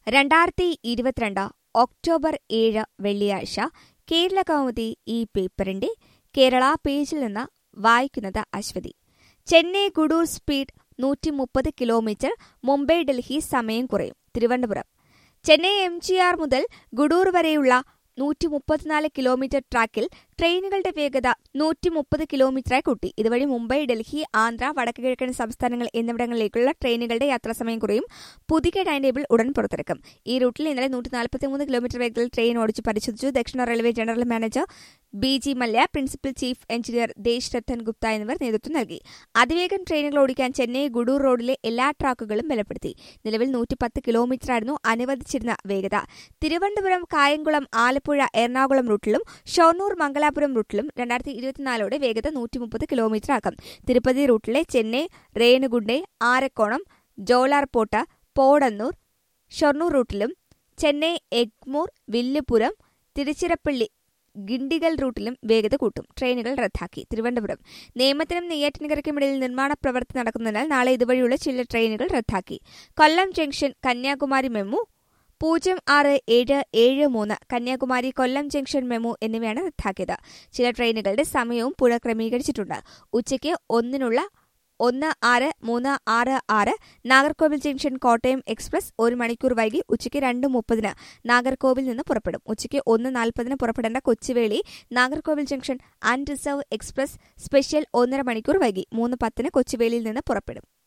രണ്ടായിരത്തി ഇരുപത്തിരണ്ട് ഒക്ടോബർ ഏഴ് വെള്ളിയാഴ്ച കേരള കൗമുദി ഈ പേപ്പറിന്റെ കേരള പേജിൽ നിന്ന് വായിക്കുന്നത് അശ്വതി ചെന്നൈ ഗുഡൂർ സ്പീഡ് നൂറ്റി മുപ്പത് കിലോമീറ്റർ മുംബൈ ഡൽഹി സമയം കുറയും Thiruvananthapuram Chennai M G R മുതൽ ഗുഡൂർ വരെയുള്ള നൂറ്റി മുപ്പത്തിനാല് കിലോമീറ്റർ ട്രാക്കിൽ ട്രെയിനുകളുടെ വേഗത നൂറ്റി മുപ്പത് കിലോമീറ്ററായി കൂട്ടി ഇതുവഴി മുംബൈ ഡൽഹി ആന്ധ്ര വടക്ക് കിഴക്കൻ സംസ്ഥാനങ്ങൾ എന്നിവിടങ്ങളിലേക്കുള്ള ട്രെയിനുകളുടെ യാത്രാസമയം കുറയും പുതിയ ടൈം ടേബിൾ ഉടൻ പുറത്തിറക്കും ഈ റൂട്ടിൽ ഇന്നലെ നൂറ്റി നാൽപ്പത്തിമൂന്ന് കിലോമീറ്റർ വേഗത്തിൽ ട്രെയിൻ ഓടിച്ച് പരിശോധിച്ചു ദക്ഷിണ railway general manager B G Mallya principal chief engineer Desh Rattan Gupta എന്നിവർ നേതൃത്വം നൽകി അതിവേഗം ട്രെയിനുകൾ ഓടിക്കാൻ ചെന്നൈ ഗുഡൂർ റോഡിലെ എല്ലാ ട്രാക്കുകളും ബലപ്പെടുത്തി നിലവിൽ നൂറ്റി പത്ത് കിലോമീറ്ററായിരുന്നു അനുവദിച്ചിരുന്ന വേഗത തിരുവനന്തപുരം കായംകുളം ആലപ്പുഴ എറണാകുളം റൂട്ടിലും ഷൊർണൂർ മംഗലാപുരം റൂട്ടിലും രണ്ടായിരത്തി ഇരുപത്തിനാലോടെ വേഗത നൂറ്റി മുപ്പത് കിലോമീറ്റർ ആക്കും തിരുപ്പതി റൂട്ടിലെ ചെന്നൈ റേണുഗുണ്ടെ ആരക്കോണം ജോലാർപോട്ട് പോടന്നൂർ ഷൊർണൂർ റൂട്ടിലും ചെന്നൈ എഗ്മൂർ വില്ലുപുരം തിരുച്ചിറപ്പള്ളി ഗിണ്ടിഗൽ റൂട്ടിലും വേഗത കൂട്ടും ട്രെയിനുകൾ റദ്ദാക്കി തിരുവനന്തപുരം നേമത്തിനും നെയ്യാറ്റിൻകരയ്ക്കുമിടയിൽ നിർമ്മാണ പ്രവൃത്തി നടക്കുന്നതിനാൽ നാളെ ഇതുവഴിയുള്ള ചില ട്രെയിനുകൾ റദ്ദാക്കി കൊല്ലം ജംഗ്ഷൻ കന്യാകുമാരി മെമു പൂജ്യം ആറ് ഏഴ് ഏഴ് മൂന്ന് കന്യാകുമാരി കൊല്ലം ജംഗ്ഷൻ മെമു എന്നിവയാണ് റദ്ദാക്കിയത് ചില ട്രെയിനുകളുടെ സമയവും പുനഃക്രമീകരിച്ചിട്ടുണ്ട് ഉച്ചയ്ക്ക് ഒന്നിനുള്ള ഒന്ന് ആറ് മൂന്ന് ആറ് ആറ് നാഗർകോവിൽ ജംഗ്ഷൻ കോട്ടയം എക്സ്പ്രസ് ഒരു മണിക്കൂർ വൈകി ഉച്ചയ്ക്ക് രണ്ട് മുപ്പതിന് നാഗർകോവിൽ നിന്ന് പുറപ്പെടും ഉച്ചയ്ക്ക് ഒന്ന് നാൽപ്പതിന് പുറപ്പെടേണ്ട Kochuveli Nagercoil junction unreserved express special ഒന്നര മണിക്കൂർ വൈകി മൂന്ന് പത്തിന് കൊച്ചുവേളിയിൽ നിന്ന് പുറപ്പെടും